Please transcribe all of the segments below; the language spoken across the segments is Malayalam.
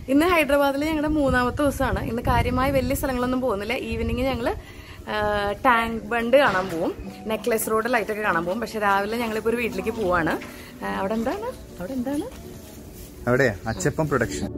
ഇന്ന് ഹൈദരാബാദിൽ ഞങ്ങളുടെ മൂന്നാമത്തെ ദിവസമാണ് ഇന്ന് കാര്യമായ വലിയ സ്ഥലങ്ങളൊന്നും പോകുന്നില്ല ഈവനിങ് ഞങ്ങള് ടാങ്ക് ബണ്ട് കാണാൻ പോവും നെക്ലസ് റോഡ് ലൈറ്റൊക്കെ കാണാൻ പോവും പക്ഷെ രാവിലെ ഞങ്ങളിപ്പോ ഒരു വീട്ടിലേക്ക് പോവാണ് ആ, അവിടെ എന്താണ് അവിടെ എന്താണ് അവിടെ അച്ചപ്പം പ്രൊഡക്ഷൻ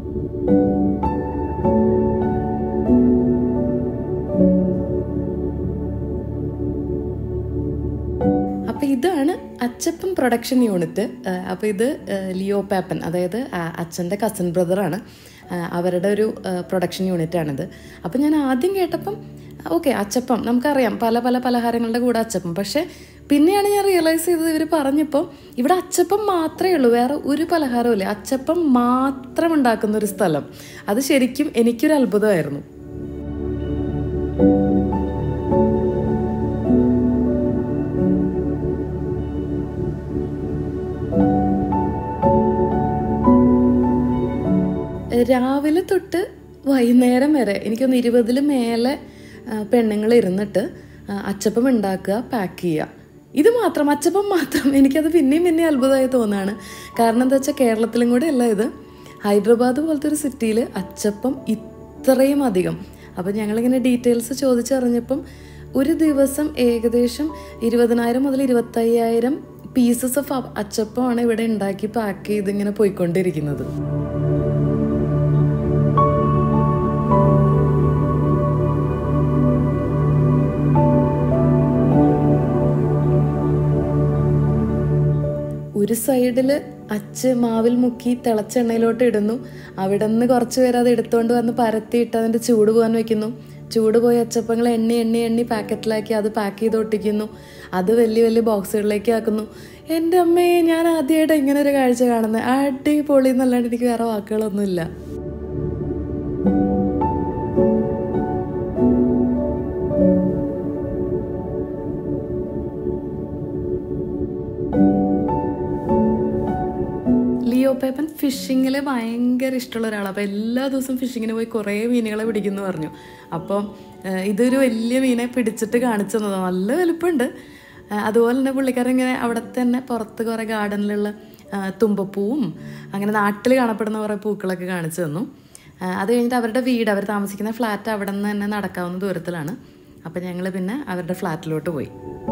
അപ്പൊ ഇതാണ് അച്ചപ്പൻ പ്രൊഡക്ഷൻ യൂണിറ്റ് അപ്പൊ ഇത് ആ, ലിയോ പാപ്പൻ അതായത് ആ, അച്ഛന്റെ കസിൻ ബ്രദറാണ് ആ, അവരുടെ ഒരു പ്രൊഡക്ഷൻ യൂണിറ്റ് ആണിത് അപ്പം ഞാൻ ആദ്യം കേട്ടപ്പം ഓക്കെ അച്ചപ്പം നമുക്കറിയാം പല പല പലഹാരങ്ങളുടെ കൂടെ അച്ചപ്പം പക്ഷെ പിന്നെയാണ് ഞാൻ റിയലൈസ് ചെയ്തത് ഇവർ പറഞ്ഞപ്പോൾ ഇവിടെ അച്ചപ്പം മാത്രമേ ഉള്ളൂ വേറെ ഒരു പലഹാരവും ഇല്ല അച്ചപ്പം മാത്രം ഉണ്ടാക്കുന്ന ഒരു സ്ഥലം അത് ശരിക്കും എനിക്കൊരു അത്ഭുതമായിരുന്നു രാവിലെ തൊട്ട് വൈകുന്നേരം വരെ എനിക്കൊന്ന് ഇരുപതിൽ മേലെ പെണ്ണുങ്ങൾ ഇരുന്നിട്ട് ആ, അച്ചപ്പം ഉണ്ടാക്കുക പാക്ക് ചെയ്യുക ഇത് മാത്രം അച്ചപ്പം മാത്രം എനിക്കത് പിന്നെയും പിന്നെയും അത്ഭുതമായി തോന്നുകയാണ് കാരണം എന്താ വെച്ചാൽ കേരളത്തിലും കൂടെ അല്ല ഇത് ഹൈദരാബാദ് പോലത്തെ ഒരു സിറ്റിയിൽ അച്ചപ്പം ഇത്രയും അധികം അപ്പം ഞങ്ങളിങ്ങനെ ഡീറ്റെയിൽസ് ചോദിച്ചറിഞ്ഞപ്പം ഒരു ദിവസം ഏകദേശം ഇരുപതിനായിരം മുതൽ ഇരുപത്തയ്യായിരം പീസസ് ഓഫ് അച്ചപ്പമാണ് ഇവിടെ ഉണ്ടാക്കി പാക്ക് ചെയ്ത് ഇങ്ങനെ പോയിക്കൊണ്ടിരിക്കുന്നത് ഒരു സൈഡിൽ അച്ച് മാവിൽ മുക്കി തിളച്ച എണ്ണയിലോട്ട് ഇടുന്നു അവിടെ നിന്ന് കുറച്ച് പേര് അത് എടുത്തുകൊണ്ട് വന്ന് പരത്തിയിട്ട് അതിൻ്റെ ചൂട് പോകാൻ വെക്കുന്നു ചൂട് പോയ അച്ചപ്പങ്ങൾ എണ്ണി എണ്ണി എണ്ണി പാക്കറ്റിലാക്കി അത് പാക്ക് ചെയ്ത് ഒട്ടിക്കുന്നു അത് വലിയ വലിയ ബോക്സുകളിലേക്ക് ആക്കുന്നു എൻ്റെ അമ്മയെ ഞാൻ ആദ്യമായിട്ട് ഇങ്ങനെ ഒരു കാഴ്ച കാണുന്നത് അടിപൊളി എന്നല്ലാണ്ട് എനിക്ക് വേറെ വാക്കുകളൊന്നുമില്ല ലിയോ പേപ്പൻ ഫിഷിങ്ങിൽ ഭയങ്കര ഇഷ്ടമുള്ള ഒരാളാണ് അപ്പോൾ എല്ലാ ദിവസവും ഫിഷിങ്ങിന് പോയി കുറേ മീനുകളെ പിടിക്കുന്നു പറഞ്ഞു അപ്പോൾ ഏഹ്, ഇതൊരു വലിയ മീനെ പിടിച്ചിട്ട് കാണിച്ചു തന്നതാണ് നല്ല വലുപ്പമുണ്ട് ഏഹ്, അതുപോലെ തന്നെ പുള്ളിക്കാരൻ ഇങ്ങനെ അവിടെ തന്നെ പുറത്ത് കുറേ ഗാർഡനിലുള്ള ഏഹ്, തുമ്പപ്പൂവും അങ്ങനെ നാട്ടിൽ കാണപ്പെടുന്ന കുറേ പൂക്കളൊക്കെ കാണിച്ചു തന്നു ഏഹ്, അത് കഴിഞ്ഞിട്ട് അവരുടെ വീട് അവർ താമസിക്കുന്ന ഫ്ലാറ്റ് അവിടെ നിന്ന് തന്നെ നടക്കാവുന്ന ദൂരത്തിലാണ് അപ്പം ഞങ്ങൾ പിന്നെ അവരുടെ ഫ്ലാറ്റിലോട്ട് പോയി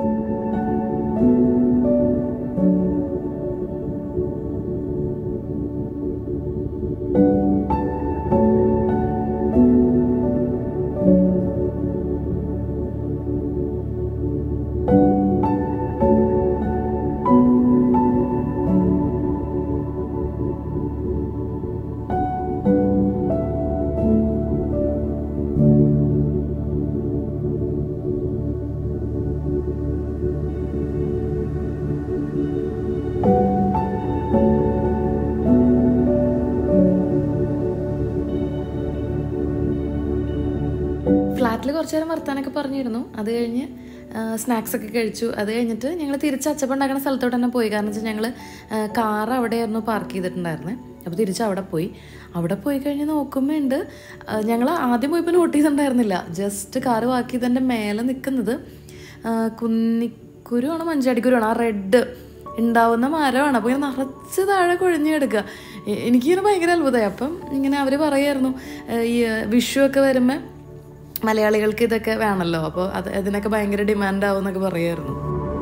ഫ്ലാറ്റിൽ കുറച്ച് നേരം വർത്താനൊക്കെ പറഞ്ഞിരുന്നു അത് കഴിഞ്ഞ് സ്നാക്സ് ഒക്കെ കഴിച്ചു അത് കഴിഞ്ഞിട്ട് ഞങ്ങൾ തിരിച്ച് അച്ചപ്പം ഉണ്ടാക്കുന്ന സ്ഥലത്തോട്ട് തന്നെ പോയി കാരണം വെച്ചാൽ ഞങ്ങൾ കാർ അവിടെയായിരുന്നു പാർക്ക് ചെയ്തിട്ടുണ്ടായിരുന്നത് അപ്പോൾ തിരിച്ച് അവിടെ പോയി അവിടെ പോയി കഴിഞ്ഞ് നോക്കുമ്പോൾ ഉണ്ട് ഞങ്ങൾ ആദ്യം പോയപ്പോൾ നോട്ട് ചെയ്തിട്ടുണ്ടായിരുന്നില്ല ജസ്റ്റ് കാറ് പാർക്ക് ചെയ്തതിൻ്റെ മേലെ നിൽക്കുന്നത് കുന്നിക്കുരു ആണോ മഞ്ചാടിക്കുരു ആണോ ആ റെഡ് ഉണ്ടാവുന്ന മരമാണ് അപ്പോൾ ഇങ്ങനെ നിറച്ച് താഴെ കുഴഞ്ഞു കിടക്കുക എ- എനിക്കിങ്ങനെ ഭയങ്കര അത്ഭുതമായി അപ്പം ഇങ്ങനെ അവർ പറയായിരുന്നു ഏഹ് ഈ വിഷു ഒക്കെ വരുമ്പോൾ മലയാളികൾക്ക് ഇതൊക്കെ വേണമല്ലോ അപ്പോൾ അത് അതിനൊക്കെ ഭയങ്കര ഡിമാൻഡ് ആവും എന്നൊക്കെ പറയായിരുന്നു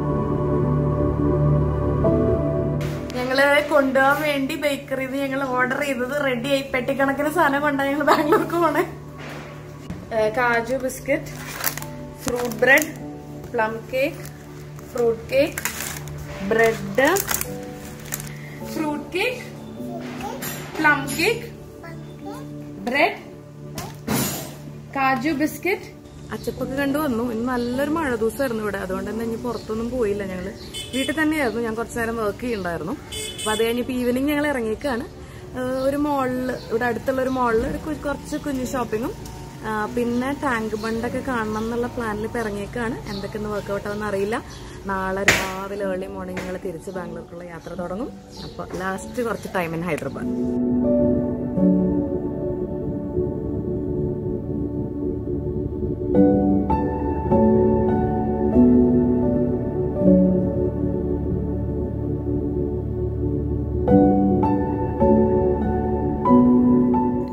ഞങ്ങള് കൊണ്ടുപോകാൻ വേണ്ടി ബേക്കറിയിൽ നിന്ന് ഞങ്ങൾ ഓർഡർ ചെയ്തത് റെഡി ആയി പെട്ടിക്കണക്കിന് സാധനം കൊണ്ടാണ് ഞങ്ങൾ ബാംഗ്ലൂർക്ക് പോണേ ഏഹ് kaju biscuit fruit bread plum cake fruit cake bread fruit cake plum cake bread kaju biscuit അച്ചപ്പൊക്കെ കണ്ടു വന്നു ഇന്ന് നല്ലൊരു മഴ ദിവസമായിരുന്നു ഇവിടെ അതുകൊണ്ട് തന്നെ ഇനി പുറത്തൊന്നും പോയില്ല ഞങ്ങള് വീട്ടിൽ തന്നെയായിരുന്നു ഞാൻ കുറച്ചു നേരം വർക്ക് ചെയ്യുന്നുണ്ടായിരുന്നു അപ്പൊ അത് കഴിഞ്ഞിപ്പോ ഈവനിങ് ഞങ്ങൾ ഇറങ്ങിയേക്കാണ് ഏഹ് ഒരു മോളില് ഇവിടെ അടുത്തുള്ള ഒരു മോളില് ഒരു കു- കുറച്ച് കുഞ്ഞു ഷോപ്പിങ്ങും ആ, പിന്നെ ടാങ്ക് ബണ്ടൊക്കെ കാണണം എന്നുള്ള പ്ലാനിൽ ഇപ്പൊ ഇറങ്ങിയേക്കാണ് എന്തൊക്കെ വർക്കൗട്ട് ആവുന്ന അറിയില്ല നാളെ രാവിലെ ഏർലി മോർണിംഗ് ഞങ്ങൾ തിരിച്ച് ബാംഗ്ലൂർക്കുള്ള യാത്ര തുടങ്ങും അപ്പൊ ലാസ്റ്റ് കുറച്ച് ടൈം ഇൻ ഹൈദരാബാദ്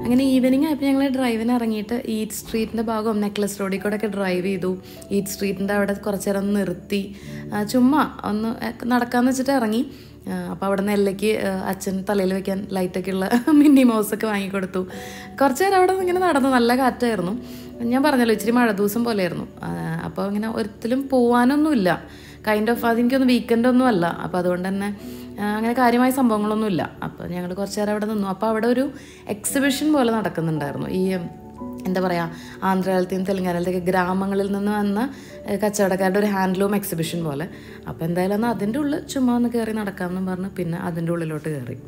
അങ്ങനെ ഈവനിങ് ആയപ്പോൾ ഞങ്ങൾ ഡ്രൈവിന് ഇറങ്ങിയിട്ട് ഈറ്റ് സ്ട്രീറ്റിൻ്റെ ഭാഗവും നെക്ലസ് റോഡിൽ കൂടെ ഒക്കെ ഡ്രൈവ് ചെയ്തു ഈറ്റ് സ്ട്രീറ്റിൻ്റെ അവിടെ കുറച്ച് നേരം ഒന്ന് നിർത്തി ആ, ചുമ്മാ ഒന്ന് നടക്കാമെന്ന് വെച്ചിട്ട് ഇറങ്ങി അപ്പോൾ അവിടെ നെല്ലയ്ക്ക് അച്ഛൻ തലയിൽ വെക്കാൻ ലൈറ്റൊക്കെ ഉള്ള മിന്നി മൗസൊക്കെ വാങ്ങിക്കൊടുത്തു കുറച്ച് നേരം അവിടെ ഇങ്ങനെ നടന്നു നല്ല കാറ്റായിരുന്നു ഞാൻ പറഞ്ഞല്ലോ ഇച്ചിരി മഴ ദിവസം പോലെയായിരുന്നു അപ്പോൾ ഇങ്ങനെ ഒരിക്കലും പോവാനൊന്നുമില്ല കൈൻഡ് ഓഫ് അതെനിക്കൊന്ന് വീക്കെൻഡ് ഒന്നും അല്ല അപ്പോൾ അതുകൊണ്ട് തന്നെ ആ, അങ്ങനെ കാര്യമായ സംഭവങ്ങളൊന്നുമില്ല അപ്പോൾ ഞങ്ങൾ കുറച്ച് നേരം അവിടെ നിന്നു അപ്പോൾ അവിടെ ഒരു എക്സിബിഷൻ പോലെ നടക്കുന്നുണ്ടായിരുന്നു ഈ എന്താ പറയുക ആന്ധ്രയിലത്തെയും തെലങ്കാനയിലത്തെയൊക്കെ ഗ്രാമങ്ങളിൽ നിന്ന് വന്ന ഏഹ്, കച്ചവടക്കാരുടെ ഒരു ഹാൻഡ്ലൂം എക്സിബിഷൻ പോലെ അപ്പോൾ എന്തായാലും ഒന്ന് അതിൻ്റെ ഉള്ളിൽ ചുമ്മാ ഒന്ന് കയറി നടക്കാമെന്ന് പറഞ്ഞ് പിന്നെ അതിൻ്റെ ഉള്ളിലോട്ട് കയറി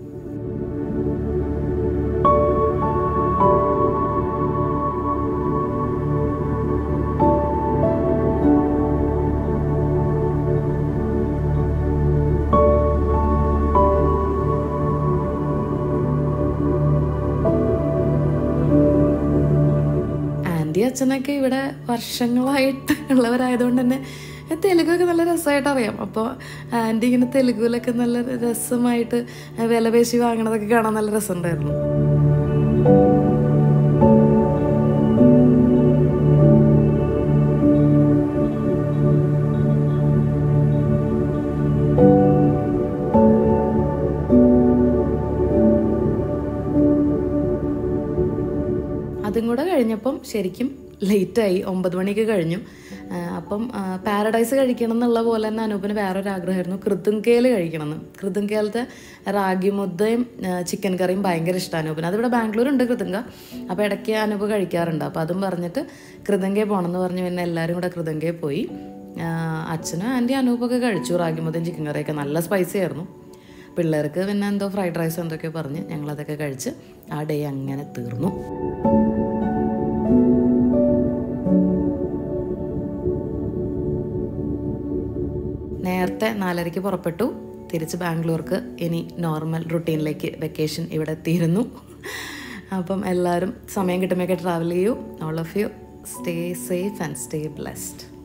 ആൻറ്റി അച്ഛനൊക്കെ ഇവിടെ വർഷങ്ങളായിട്ട് ഉള്ളവരായതുകൊണ്ട് തന്നെ തെലുഗൊക്കെ നല്ല രസമായിട്ട് അറിയാം അപ്പോൾ ആൻറ്റി ഇങ്ങനെ തെലുഗുവിലൊക്കെ നല്ല രസമായിട്ട് വില പേശി വാങ്ങണതൊക്കെ കാണാൻ നല്ല രസമുണ്ടായിരുന്നു അതും കൂടെ കഴിഞ്ഞപ്പം ശരിക്കും ലേറ്റായി ഒമ്പത് മണിയൊക്കെ കഴിഞ്ഞു ആ, അപ്പം ആ, പാരഡൈസ് കഴിക്കണം എന്നുള്ള പോലെ തന്നെ അനൂപിന് വേറൊരു ആഗ്രഹമായിരുന്നു കൃതുങ്കേൽ കഴിക്കണം എന്ന് കൃതുങ്കേലത്തെ റാഗി മുദ്ദയും ആ, ചിക്കൻ കറിയും ഭയങ്കര ഇഷ്ടമാണ് അനൂപിന് അതിവിടെ ബാംഗ്ലൂരുണ്ട് കൃതുങ്ക അപ്പോൾ ഇടയ്ക്ക് അനൂപ് കഴിക്കാറുണ്ട് അപ്പോൾ അതും പറഞ്ഞിട്ട് കൃതങ്കേ പോകണമെന്ന് പറഞ്ഞ് പിന്നെ എല്ലാവരും കൂടെ കൃതങ്കേ പോയി ആ, അച്ഛനും ആൻറ്റി അനൂപൊക്കെ കഴിച്ചു റാഗി മുദ്ദയും ചിക്കൻ കറിയൊക്കെ നല്ല സ്പൈസി ആയിരുന്നു പിള്ളേർക്ക് പിന്നെ എന്തോ ഫ്രൈഡ് റൈസ് എന്തൊക്കെ പറഞ്ഞ് ഞങ്ങളതൊക്കെ കഴിച്ച് ആ ഡേ അങ്ങനെ തീർന്നു നേരത്തെ നാലരയ്ക്ക് പുറപ്പെട്ടു തിരിച്ച് ബാംഗ്ലൂർക്ക് ഇനി നോർമൽ റുട്ടീനിലേക്ക് വെക്കേഷൻ ഇവിടെ എത്തിയിരുന്നു അപ്പം എല്ലാവരും സമയം കിട്ടുമ്പോഴൊക്കെ ട്രാവൽ ചെയ്യൂ all of you stay safe and stay blessed